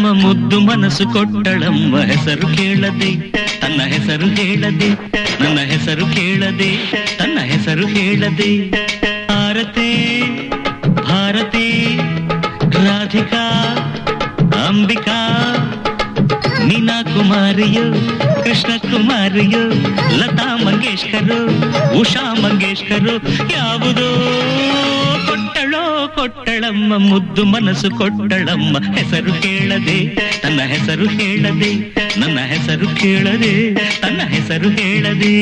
ಕೊಟ್ಟಳಮ್ಮ ಮುದ್ದು ಮನಸ್ಸು ಕೊಟ್ಟಳಮ್ಮ ಹೆಸರು ಕೇಳದೆ ತನ್ನ ಹೆಸರು ಹೇಳದೆ ನನ್ನ ಹೆಸರು ಕೇಳದೆ ತನ್ನ ಹೆಸರು ಹೇಳದೆ ಭಾರತೆ ಭಾರತಿ ರಾಧಿಕಾ ಅಂಬಿಕಾ ಮೀನಾ ಕುಮಾರಿಯು ಕೃಷ್ಣ ಕುಮಾರಿಯು ಲತಾ ಮಂಗೇಶ್ಕರು ಉಷಾ ಮಂಗೇಶ್ಕರು ಯಾವುದೋ ಕೊಟ್ಟಳೋ ಕೊಟ್ಟಳಮ್ಮ ಮುದ್ದು ಮನಸ್ಸು ಕೊಟ್ಟಳಮ್ಮ ಹೆಸರು ಕೇಳದೆ ತನ್ನ ಹೆಸರು ಹೇಳದೆ ನನ್ನ ಹೆಸರು ಕೇಳದೆ ತನ್ನ ಹೆಸರು ಹೇಳದೆ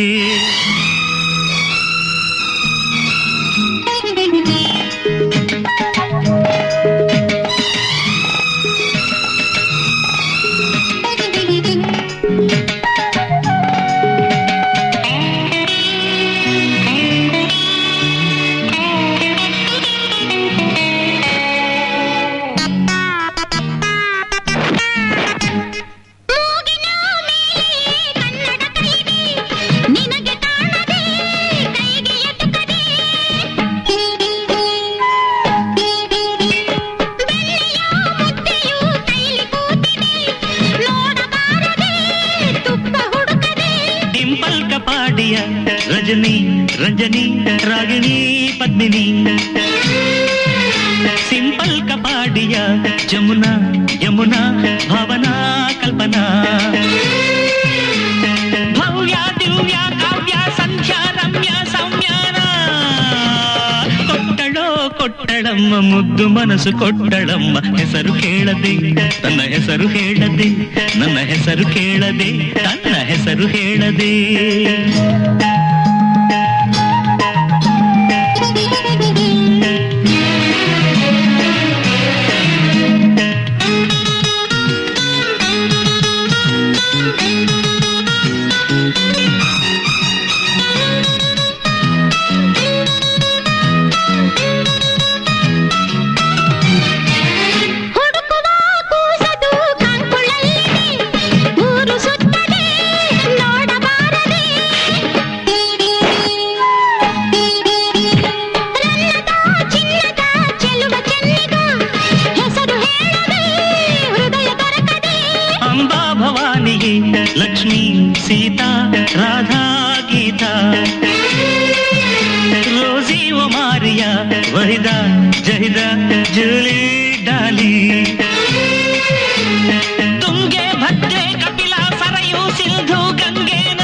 ಮೂಗಿನ ಮೇಲೆ ಕನ್ನಡ ಕೈಗೆ ನಿನಗೆ ಕಾಣದೆ ಕೈಗೆ ಎಟುಕದೆ ಬೆಳ್ಳಿಯ ಮುದ್ದೆಯು ಕೈಲಿ ಕೂತಿದೆ ನೋಡಬಾರದೆ ತುಪ್ಪ ಹುಡುಕದೆ ಡಿಂಪಲ್ ಕಪಾಡಿಯ ರಜನಿ ರಂಜನಿ ರಾಗಿಣಿ ಪದ್ಮಿನಿ ಸಿಂಪಲ್ ಕಪಾಡಿಯ ಜಮುನಾ ಯಮುನಾ ಭಾವನಾ ಕಲ್ಪನಾ ಭವ್ಯ ದಿವ್ಯ ಕಾವ್ಯ ಸಂಧ್ಯಾ ರಮ್ಯ ಸೌಮ್ಯಾನ ಕೊಟ್ಟಳೋ ಕೊಟ್ಟಳಮ್ಮ ಮುದ್ದು ಮನಸ್ಸು ಕೊಟ್ಟಳಮ್ಮ ಹೆಸರು ಕೇಳದೆ ತನ್ನ ಹೆಸರು ಹೇಳದೆ ನನ್ನ ಹೆಸರು ಕೇಳದೆ ತನ್ನ ಹೆಸರು ಹೇಳದೆ ಹುಡುಕುವ ಕೂಸದು ಕಂಕುಳಲ್ಲಿದೆ ಊರು ಸುತ್ತದೆ ನೋಡಬಾರದೆ ರನ್ನದ ಚಿನ್ನದ ಚೆಲುವ ಚೆನ್ನಿಗ ಹೆಸರು ಹೇಳದೆ ಹೃದಯ ದೊರಕದೆ ಅಂಬಾ ಭವಾನಿಗೆ ಲಕ್ಷ್ಮೀ ಸೀತಾ ರಾಧಾ ಗೀತಾ ರೋಸಿ ಒಮಾರಿಯ ವಹಿದ ಜಹಿದ ಜೂಲಿ ಡಾಲಿ ತುಂಗೆ ಭದ್ರೆ ಕಪಿಲ ಸರಯು ಸಿಂಧು ಗಂಗೇನ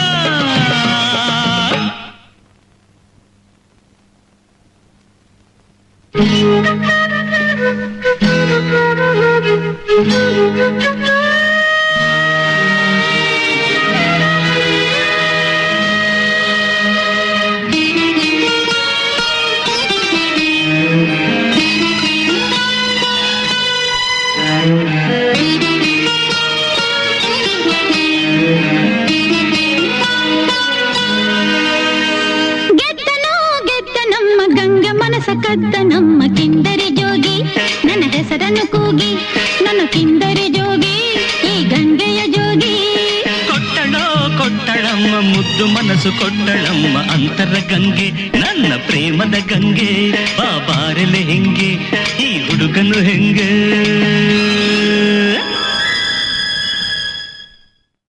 ಗೆದ್ದನೋ ಗೆದ್ದ ನಮ್ಮ ಗಂಗ ಮನಸ ಕದ್ದ ನಮ್ಮ ಕಿಂದರಿ ಜೋಗಿ ನನ್ನ ಹೆಸರನ್ನು ಕೂಗಿ ನನ್ನ ಕಿಂದರಿ ಜೋಗಿ ಈ ಗಂಗೆಯ ಜೋಗಿ ಕೊಟ್ಟಳೋ ಕೊಟ್ಟಳಮ್ಮ ಮುದ್ದು ಮನಸ್ಸು ಕೊಟ್ಟಳಮ್ಮ ಅಂತರ ಗಂಗೆ ನನ್ನ ಪ್ರೇಮದ ಗಂಗೆ ಬಾಬಾರೆಲೆ ಹೆಂಗೆ